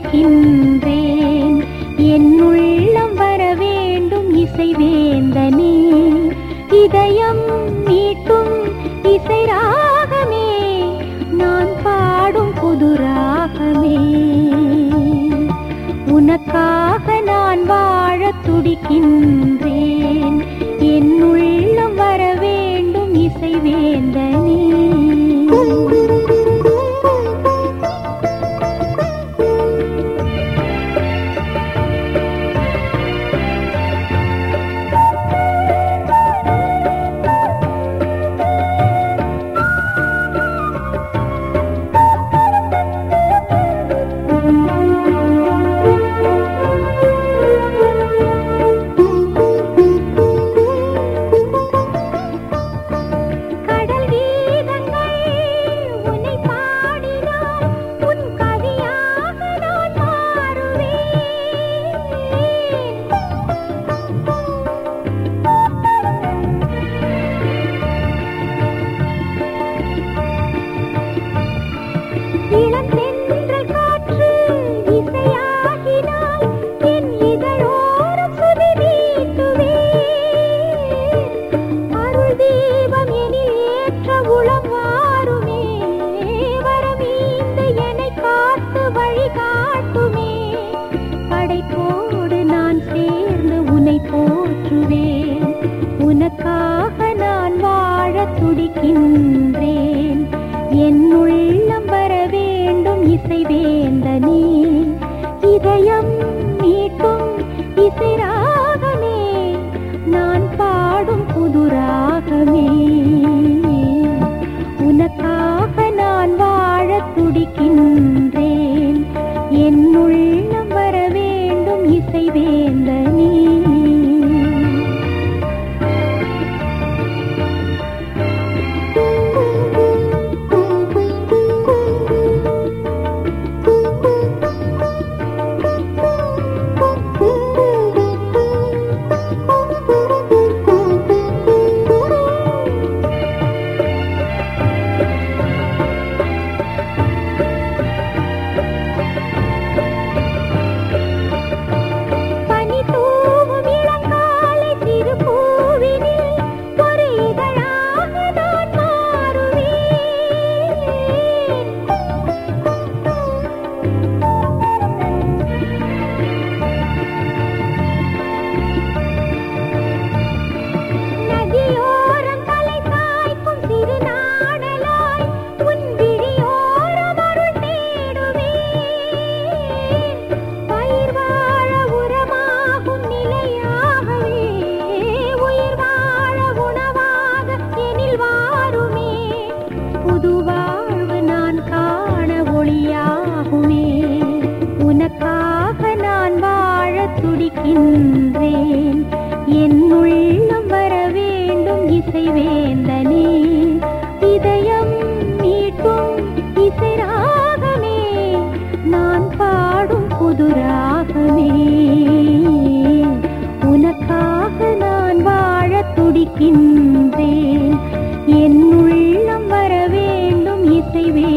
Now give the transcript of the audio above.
துடிக்கின்றேன் என் உள்ளம் வர வேண்டும் இசைவேந்தனே இதயம் மீட்டும் இசை ராகமே நான் பாடும் புது ராகமே உனக்காக நான் வாழத் துடிக்கின்றேன் என் உள்ளம் வர வேண்டும் இசைவேந்தனே கடல் கீதங்கள் உன்னை பாடினால் உன் கவியாக நான் மாறுவேன் இளந்தென்றல் காற்று இசையாகினால் என் இதழோரம் சுதி வீட்டுவேன் அருள் தீபம் எனில் ஏற்ற உளம் வாருமே வரமீந்து என்னை காத்து வழி காட்டுமே படைப்போடு நான் சேர்ந்து உன்னை போற்றுவேன் உனக்காக நான் வாழத் துடிக்கின்றேன் என் உள்ளம் வர வேண்டும் இசைவேந்தனே இதயம் மீட்டும் இசை ராகமே நான் பாடும் புது ராகமே உனக்காக நான் வாழத் துடிக்கின்றேன் என் உள்ளம் வர வேண்டும் இசைவேந்தனே பனி தூவும் இளங்காலை சிறு பூவினில் ஒரு இதழாக நான் மாறுவேன் நதியோரம் தலை சாய்க்கும் சிறு நாடலாய் உன் விழியோரம் அருள் தேடுவேன் பயிர் வாழ உரமாகும் நிலையாகவே உயிர் வாழ உணவாக எனில் வாருமே புது வாழ்வு நான் காண ஒளியாகுமே உனக்காக நான் வாழத் துடிக்கின்றேன் என் உள்ளம் வர வேண்டும் இசைவேந்தனே இதயம் மீட்டும் இசை ராகமே நான் பாடும் புது ராகமே உனக்காக நான் வாழத் துடிக்கின்றேன் என் உள்ளம் வர வேண்டும் இசைவே